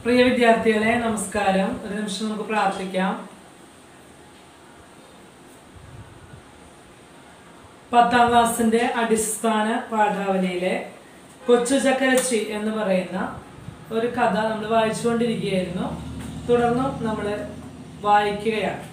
പ്രിയ വിദ്യാർത്ഥികളെ നമസ്കാരം ഒരു നിമിഷം നമുക്ക് പ്രാർത്ഥിക്കാം പത്താം ക്ലാസ്സിന്റെ അടിസ്ഥാന പാഠാവലിയിലെ കൊച്ചു ചക്കരച്ചി എന്ന് പറയുന്ന ഒരു കഥ നമ്മൾ വായിച്ചുകൊണ്ടിരിക്കുകയായിരുന്നു തുടർന്നും നമ്മൾ വായിക്കുകയാണ്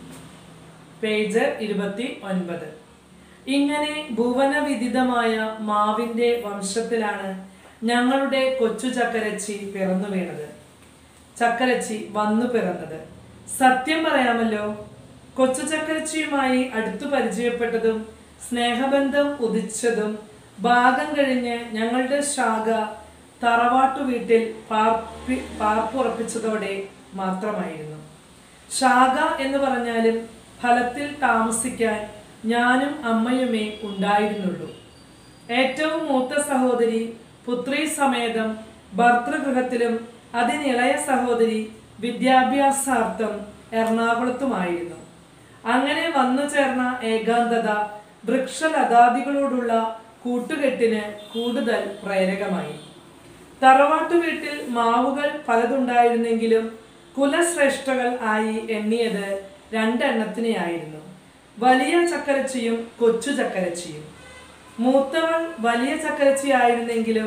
പേജ് ഇരുപത്തി ഒൻപത് ഇങ്ങനെ ഭുവനവിദിതമായ മാവിന്റെ വംശത്തിലാണ് ഞങ്ങളുടെ കൊച്ചു ചക്കരച്ചി പിറന്നു വീണത് ചക്കരച്ചി വന്നു പിറന്നത് സത്യം പറയാമല്ലോ കൊച്ചു ചക്കരച്ചിയുമായി അടുത്തു പരിചയപ്പെട്ടതും സ്നേഹബന്ധം ഉദിച്ചതും ഭാഗം കഴിഞ്ഞ് ഞങ്ങളുടെ ശാഖ തറവാട്ടു വീട്ടിൽ പാർപ്പി പാർപ്പുറപ്പിച്ചതോടെ മാത്രമായിരുന്നു ശാഖ എന്ന് പറഞ്ഞാലും ഫലത്തിൽ താമസിക്കാൻ ഞാനും അമ്മയുമേ ഉണ്ടായിരുന്നുള്ളൂ ഏറ്റവും മൂത്ത സഹോദരി പുത്രി സമേതം ഭർതൃഗൃഹത്തിലും അതിനിളയ സഹോദരി വിദ്യാഭ്യാസാർത്ഥം എറണാകുളത്തുമായിരുന്നു അങ്ങനെ വന്നു ചേർന്ന ഏകാന്തത വൃക്ഷലതാദികളോടുള്ള കൂട്ടുകെട്ടിന് കൂടുതൽ പ്രേരകമായി തറവാട്ടു വീട്ടിൽ മാവുകൾ പലതുണ്ടായിരുന്നെങ്കിലും കുലശ്രേഷ്ഠകൾ ആയി എണ്ണിയത് രണ്ടെണ്ണത്തിനെയായിരുന്നു വലിയ ചക്കരച്ചിയും കൊച്ചു ചക്കരച്ചിയും മൂത്തവൾ വലിയ ചക്കരച്ചി ആയിരുന്നെങ്കിലും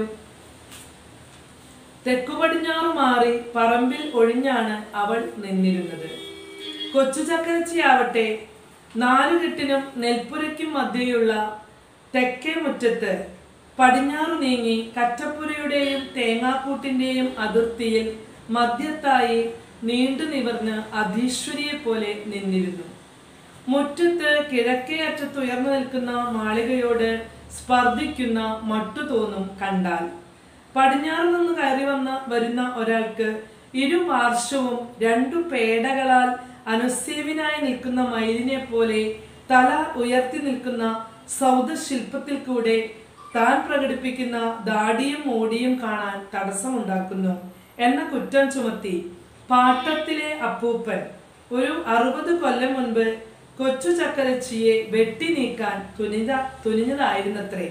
തെക്കുപടിഞ്ഞാറു മാറി പറമ്പിൽ ഒഴിഞ്ഞാണ് അവൾ നിന്നിരുന്നത് കൊച്ചു ചക്കരച്ചിയാവട്ടെ നാലുകെട്ടിനും നെൽപ്പുരയ്ക്കും മധ്യയുള്ള തെക്കേ മുറ്റത്ത് പടിഞ്ഞാറു നീങ്ങി കറ്റപ്പുരയുടെയും തേങ്ങാക്കൂട്ടിന്റെയും അതിർത്തിയിൽ മധ്യത്തായി നീണ്ടു നിവർന്ന് അധീശ്വരിയെ പോലെ നിന്നിരുന്നു മുറ്റത്ത് കിഴക്കേ അറ്റത്ത് ഉയർന്നു നിൽക്കുന്ന മാളികയോട് സ്പർദ്ധിക്കുന്ന മട്ടു തോന്നും കണ്ടാൽ പടിഞ്ഞാറ് നിന്ന് കയറി വന്ന വരുന്ന ഒരാൾക്ക് ഇരുപാർശ്വവും രണ്ടു പേടകളാൽ അനുസേവിനായി നിൽക്കുന്ന മയിലിനെ പോലെ തല ഉയർത്തി നിൽക്കുന്ന സൗദശില്പത്തിൽ കൂടെ താൻ പ്രകടിപ്പിക്കുന്ന ദാടിയും മോടിയും കാണാൻ തടസ്സമുണ്ടാക്കുന്നു എന്ന കുറ്റം ചുമത്തി പാട്ടത്തിലെ അപ്പൂപ്പൻ ഒരു അറുപത് കൊല്ലം മുൻപ് കൊച്ചു ചക്കരച്ചിയെ വെട്ടി നീക്കാൻ തുനിത തുനിഞ്ഞതായിരുന്നത്രേ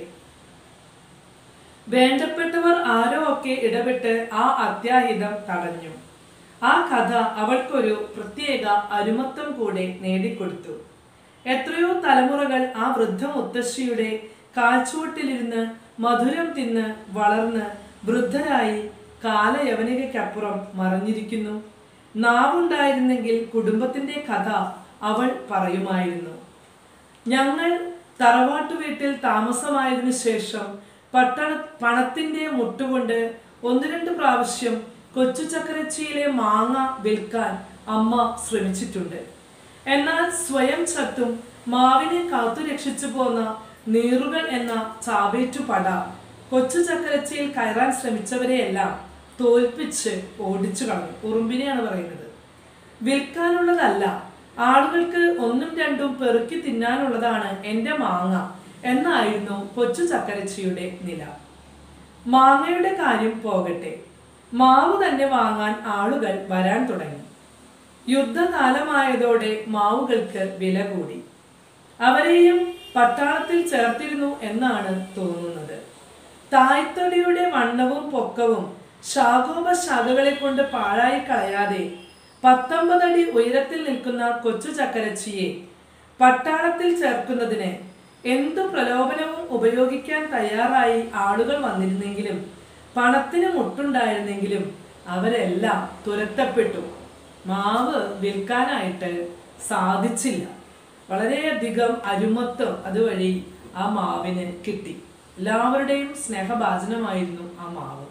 വേണ്ടപ്പെട്ടവർ ആരോ ഒക്കെ ഇടപെട്ട് ആ അത്യാഹിതം തടഞ്ഞു ആ കഥ അവൾക്കൊരു പ്രത്യേക അരുമത്വം കൂടെ നേടിക്കൊടുത്തു എത്രയോ തലമുറകൾ ആ വൃദ്ധ മുത്തശ്ശിയുടെ കാൽച്ചുവട്ടിലിരുന്ന് മധുരം തിന്ന് വളർന്ന് വൃദ്ധരായി കാലയവനികയ്ക്കപ്പുറം മറഞ്ഞിരിക്കുന്നു നാവുണ്ടായിരുന്നെങ്കിൽ കുടുംബത്തിന്റെ കഥ അവൾ പറയുമായിരുന്നു ഞങ്ങൾ തറവാട്ടു വീട്ടിൽ താമസമായതിനു ശേഷം പട്ടണ പണത്തിന്റെ മുട്ടുകൊണ്ട് ഒന്ന് രണ്ട് പ്രാവശ്യം കൊച്ചു ചക്കരച്ചിയിലെ മാങ്ങ വിൽക്കാൻ അമ്മ ശ്രമിച്ചിട്ടുണ്ട് എന്നാൽ സ്വയം ചത്തും മാവിനെ കാത്തു രക്ഷിച്ചു പോന്ന നീറുകൾ എന്ന ചാവേറ്റു പട കൊച്ചു ചക്കരച്ചിയിൽ കയറാൻ ശ്രമിച്ചവരെയെല്ലാം തോൽപ്പിച്ച് ഓടിച്ചു കളഞ്ഞു ഉറുമ്പിനെയാണ് പറയുന്നത് വിൽക്കാനുള്ളതല്ല ആളുകൾക്ക് ഒന്നും രണ്ടും പെറുക്കി തിന്നാനുള്ളതാണ് എൻ്റെ മാങ്ങ എന്നായിരുന്നു കൊച്ചു ചക്കരച്ചിയുടെ നില മാങ്ങയുടെ കാര്യം പോകട്ടെ മാവ് തന്നെ വാങ്ങാൻ ആളുകൾ വരാൻ തുടങ്ങി യുദ്ധകാലമായതോടെ മാവുകൾക്ക് വില കൂടി അവരെയും പട്ടാളത്തിൽ ചേർത്തിരുന്നു എന്നാണ് തോന്നുന്നത് തായ്തൊലിയുടെ വണ്ണവും പൊക്കവും ശാഖോപശാഖകളെ കൊണ്ട് പാഴായി കളയാതെ പത്തൊമ്പതടി ഉയരത്തിൽ നിൽക്കുന്ന കൊച്ചു ചക്കരച്ചിയെ പട്ടാളത്തിൽ ചേർക്കുന്നതിന് എന്തു പ്രലോഭനവും ഉപയോഗിക്കാൻ തയ്യാറായി ആളുകൾ വന്നിരുന്നെങ്കിലും പണത്തിന് മുട്ടുണ്ടായിരുന്നെങ്കിലും അവരെല്ലാം തുരത്തപ്പെട്ടു മാവ് വിൽക്കാനായിട്ട് സാധിച്ചില്ല വളരെയധികം അരുമത്വം അതുവഴി ആ മാവിന് കിട്ടി എല്ലാവരുടെയും സ്നേഹഭാജനമായിരുന്നു ആ മാവ്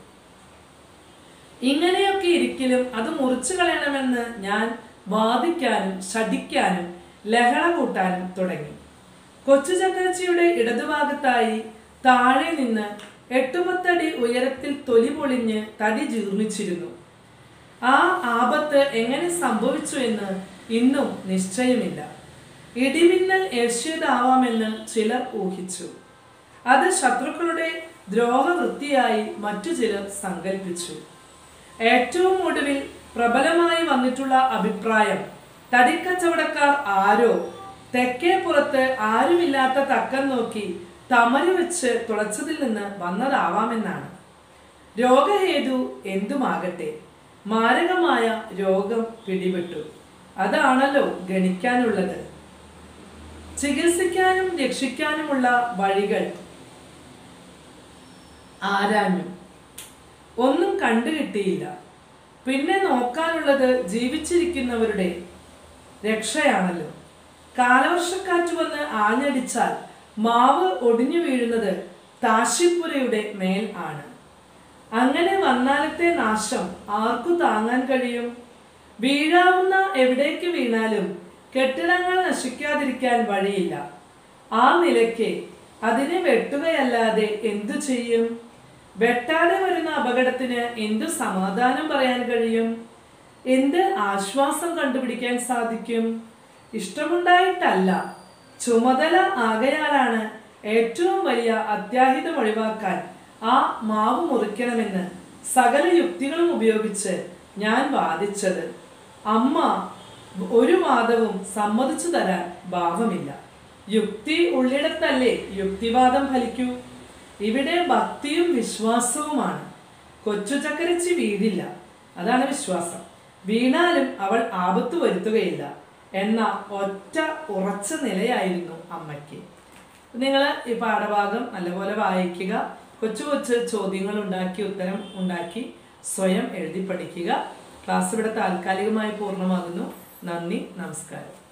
ഇങ്ങനെയൊക്കെ ഇരിക്കലും അത് മുറിച്ചു കളയണമെന്ന് ഞാൻ വാദിക്കാനും ശഠിക്കാനും ലഹള കൂട്ടാനും തുടങ്ങി കൊച്ചു ചക്കരച്ചിയുടെ ഇടതുഭാഗത്തായി താഴെ നിന്ന് എട്ടുപത്തടി ഉയരത്തിൽ തൊലി പൊളിഞ്ഞ് തടി ജീർണിച്ചിരുന്നു ആ ആപത്ത് എങ്ങനെ സംഭവിച്ചു എന്ന് ഇന്നും നിശ്ചയമില്ല ഇടിമിന്നൽ ഏഷ്യതാവാമെന്ന് ചിലർ ഊഹിച്ചു അത് ശത്രുക്കളുടെ ദ്രോഹവൃത്തിയായി മറ്റു ചിലർ സങ്കല്പിച്ചു ഏറ്റവും ഒടുവിൽ പ്രബലമായി വന്നിട്ടുള്ള അഭിപ്രായം തടിക്കച്ചവടക്കാർ ആരോ തെക്കേ പുറത്ത് ആരുമില്ലാത്ത തക്കം നോക്കി തമര് വെച്ച് തുളച്ചതിൽ നിന്ന് വന്നതാവാമെന്നാണ് രോഗഹേതു എന്തുമാകട്ടെ മാരകമായ രോഗം പിടിപെട്ടു അതാണല്ലോ ഗണിക്കാനുള്ളത് ചികിത്സിക്കാനും രക്ഷിക്കാനുമുള്ള വഴികൾ ആരാഞ്ഞു ഒന്നും കണ്ടുകിട്ടിയില്ല പിന്നെ നോക്കാനുള്ളത് ജീവിച്ചിരിക്കുന്നവരുടെ രക്ഷയാണല്ലോ കാലവർഷക്കാറ്റ് വന്ന് ആഞ്ഞടിച്ചാൽ മാവ് ഒടിഞ്ഞു വീഴുന്നത് താശിപ്പുരയുടെ മേൽ ആണ് അങ്ങനെ വന്നാലത്തെ നാശം ആർക്കു താങ്ങാൻ കഴിയും വീഴാവുന്ന എവിടേക്ക് വീണാലും കെട്ടിടങ്ങൾ നശിക്കാതിരിക്കാൻ വഴിയില്ല ആ നിലയ്ക്ക് അതിനെ വെട്ടുകയല്ലാതെ എന്തു ചെയ്യും വെട്ടാതെ വരുന്ന അപകടത്തിന് എന്തു സമാധാനം പറയാൻ കഴിയും എന്ത് ആശ്വാസം കണ്ടുപിടിക്കാൻ സാധിക്കും ഇഷ്ടമുണ്ടായിട്ടല്ല ചുമതല ആകയാലാണ് ഏറ്റവും വലിയ അത്യാഹിതം ഒഴിവാക്കാൻ ആ മാവ് മുറിക്കണമെന്ന് സകല യുക്തികളും ഉപയോഗിച്ച് ഞാൻ വാദിച്ചത് അമ്മ ഒരു വാദവും സമ്മതിച്ചു തരാൻ ഭാവമില്ല യുക്തി ഉള്ളിടത്തല്ലേ യുക്തിവാദം ഫലിക്കൂ ഇവിടെ ഭക്തിയും വിശ്വാസവുമാണ് കൊച്ചു ചക്കരച്ചി വീഴില്ല അതാണ് വിശ്വാസം വീണാലും അവൾ ആപത്ത് വരുത്തുകയില്ല എന്ന ഒറ്റ ഉറച്ച നിലയായിരുന്നു അമ്മയ്ക്ക് നിങ്ങൾ ഈ പാഠഭാഗം നല്ലപോലെ വായിക്കുക കൊച്ചു കൊച്ചു ചോദ്യങ്ങൾ ഉണ്ടാക്കി ഉത്തരം ഉണ്ടാക്കി സ്വയം എഴുതി പഠിക്കുക ക്ലാസ് ഇവിടെ താൽക്കാലികമായി പൂർണ്ണമാകുന്നു നന്ദി നമസ്കാരം